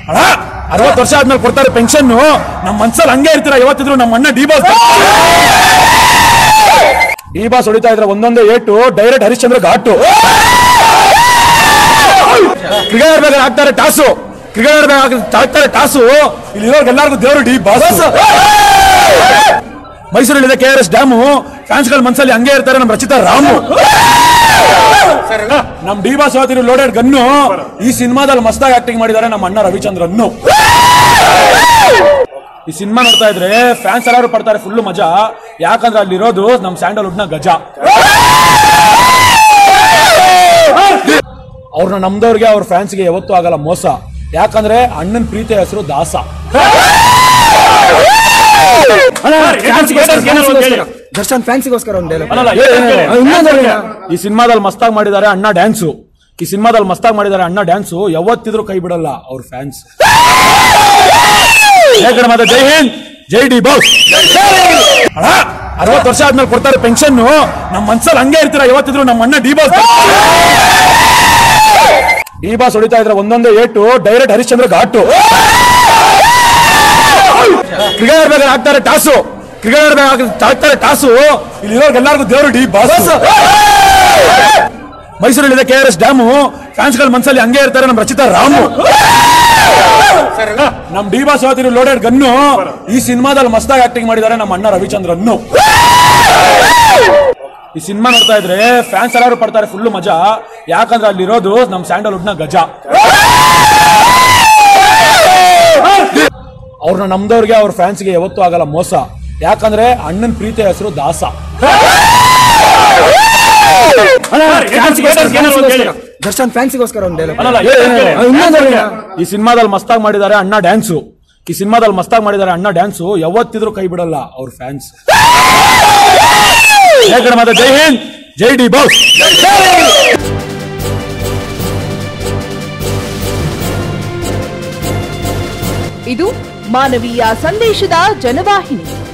ಅಣ್ಣ ಅರವತ್ತು ವರ್ಷ ಆದ್ಮೇಲೆ ಕೊಡ್ತಾರೆ ಪೆನ್ಷನ್ ನಮ್ಮ ಮನ್ಸಲ್ಲಿ ಹಂಗೆ ಇರ್ತೀರ ಯಾವತ್ತಿದ್ರು ನಮ್ಮ ಅಣ್ಣ ಡಿ ಬಾಸ್ ಡಿ ಬಾಸ್ ಹೊಡಿತಾ ಇದ್ರೆ ಒಂದೊಂದೇ ಏಟು ಡೈರೆಕ್ಟ್ ಹರಿಶ್ಚಂದ್ರ ಘಾಟು ಕ್ರಿಕೆಟ್ ಆಡ್ಬೇಕಾದ್ರೆ ಹಾಕ್ತಾರೆ ಟಾಸು ಕ್ರಿಕೆಟ್ ಆಡ್ಬೇಕಾದ್ರೆ ಹಾಕ್ತಾರೆ ಟಾಸು ಇಲ್ಲಿರೋರ್ಗೆಲ್ಲರಿಗೂ ದೇವರು ಡಿ ಬಾಸ್ ಮೈಸೂರಲ್ಲಿದೆ ಕೆ ಆರ್ ಎಸ್ ಡ್ಯಾಮು ಫ್ಯಾನ್ಸ್ಗಳ ಮನ್ಸಲ್ಲಿ ಹಂಗೆ ಇರ್ತಾರೆ ನಮ್ಮ ರಚಿತಾ ರಾಮು ನಮ್ ಡಿ ಬಾಸ್ ಅವತ್ತಿರೋ ಲೋಡೆಡ್ ಗನ್ನು ಈ ಸಿನಿಮಾದಲ್ಲಿ ಮಸ್ತಾಗಿ ಆಕ್ಟಿಂಗ್ ಮಾಡಿದ್ದಾರೆ ನಮ್ಮ ಅಣ್ಣ ರವಿಚಂದ್ರನ್ನು ಈ ಸಿನಿಮಾ ನೋಡ್ತಾ ಇದ್ರೆ ಫ್ಯಾನ್ಸ್ ಎಲ್ಲರೂ ಪಡ್ತಾರೆ ಫುಲ್ ಮಜಾ ಯಾಕಂದ್ರೆ ಅಲ್ಲಿರೋದು ನಮ್ ಸ್ಯಾಂಡಲ್ವುಡ್ ನ ಗಜ ಅವ್ರನ್ನ ನಮ್ದವ್ರಿಗೆ ಅವ್ರ ಫ್ಯಾನ್ಸ್ಗೆ ಯಾವತ್ತೂ ಆಗಲ್ಲ ಮೋಸ ಯಾಕಂದ್ರೆ ಅಣ್ಣನ್ ಪ್ರೀತಿ ಹೆಸರು ದಾಸ ದರ್ಶನ್ ಫ್ಯಾನ್ಸಿಗೋಸ್ಕರ ಒಂದು ಡೈಲಾಗ್ ಅಲ್ಲಲ್ಲ, ಏ, ಏ, ಏ, ಇನ್ನೊಂದು ಹೇಳಿ. ಈ ಸಿನಿಮಾದಲ್ಲಿ ಮಸ್ತಾಗಿ ಮಾಡಿದ್ದಾರೆ ಅಣ್ಣ ಡ್ಯಾನ್ಸು ಈ ಸಿನಿಮಾದಲ್ಲಿ ಮಸ್ತಾಗಿ ಮಾಡಿದ್ದಾರೆ ಅಣ್ಣ ಡ್ಯಾನ್ಸು ಯಾವತ್ತಿದ್ರು ಕೈ ಬಿಡಲ್ಲ ಅವ್ರ ಫ್ಯಾನ್ಸ್ ಮತ್ತೆ ಜೈ ಹಿಂದ್ ಜೈ ಡಿ ಬಾಸ್ ಅಣ್ಣ ಅರವತ್ತು ವರ್ಷ ಆದ್ಮೇಲೆ ಕೊಡ್ತಾರೆ ಪೆನ್ಷನ್ ನಮ್ಮ ಮನ್ಸಲ್ಲಿ ಹಂಗೆ ಇರ್ತೀರ ಯಾವತ್ತಿದ್ರು ನಮ್ಮ ಅಣ್ಣ ಡಿ ಬಾಸ್ ಡಿ ಬಾಸ್ ಹೊಡಿತಾ ಇದ್ರೆ ಒಂದೊಂದೇ ಏಟು ಡೈರೆಕ್ಟ್ ಹರಿಶ್ಚಂದ್ರ ಘಾಟು ಕ್ರಿಕೆಟ್ ಆಡ್ಬೇಕಾದ್ರೆ ಹಾಕ್ತಾರೆ ಟಾಸು ಕ್ರಿಕೆಟ್ ಆಡ್ಬೇಕಾದ್ರೆ ಹಾಕ್ತಾರೆ ಟಾಸು ಇಲ್ಲಿರೋರ್ಗೆಲ್ಲರಿಗೂ ದೇವರು ಡಿ ಬಾಸ್ ಮೈಸೂರಲ್ಲಿದೆ ಕೆ ಆರ್ ಎಸ್ ಡ್ಯಾಮು ಫ್ಯಾನ್ಸ್ಗಳ ಮನ್ಸಲ್ಲಿ ಹಂಗೆ ಇರ್ತಾರೆ ನಮ್ಮ ರಚಿತಾ ರಾಮು ನಮ್ ಡಿ ಬಾಸ್ ಅವತ್ತಿರೋ ಲೋಡೆಡ್ ಗನ್ನು ಈ ಸಿನಿಮಾದಲ್ಲಿ ಮಸ್ತಾಗಿ ಆಕ್ಟಿಂಗ್ ಮಾಡಿದ್ದಾರೆ ನಮ್ಮ ಅಣ್ಣ ರವಿಚಂದ್ರನ್ನು ಈ ಸಿನಿಮಾ ನೋಡ್ತಾ ಇದ್ರೆ ಫ್ಯಾನ್ಸ್ ಎಲ್ಲರೂ ಪಡ್ತಾರೆ ಫುಲ್ ಮಜಾ ಯಾಕಂದ್ರೆ ಅಲ್ಲಿರೋದು ನಮ್ ಸ್ಯಾಂಡಲ್ವುಡ್ ನ ಗಜ ಅವ್ರನ್ನ ನಮ್ದವ್ರಿಗೆ ಅವ್ರ ಫ್ಯಾನ್ಸ್ಗೆ ಯಾವತ್ತೂ ಆಗಲ್ಲ ಮೋಸ ಯಾಕಂದ್ರೆ ಅಣ್ಣನ್ ಪ್ರೀತಿ ಹೆಸರು ದಾಸ ದರ್ಶನ್ ಫ್ಯಾನ್ಸಿಗೋಸ್ಕರ ಒಂದು ಡೈಲಾಗ್ ಅಲ್ಲಲ್ಲ, ಏ, ಏ, ಏ, ಇನ್ನೊಂದು ಹೇಳಿ. ಈ ಸಿನಿಮಾದಲ್ಲಿ ಮಸ್ತಾಗಿ ಮಾಡಿದ್ದಾರೆ ಅಣ್ಣ ಡ್ಯಾನ್ಸು ಈ ಸಿನಿಮಾದಲ್ಲಿ ಮಸ್ತಾಗಿ ಮಾಡಿದ್ದಾರೆ ಅಣ್ಣ ಡ್ಯಾನ್ಸು ಯಾವತ್ತಿದ್ರು ಕೈ ಬಿಡಲ್ಲ ಅವ್ರ ಫ್ಯಾನ್ಸ್ ಮತ್ತೆ ಜೈ ಹಿಂದ್ ಜೈ ಡಿ ಬಾಸ್ ಇದು ಮಾನವೀಯ ಸಂದೇಶದ ಜನವಾಹಿನಿ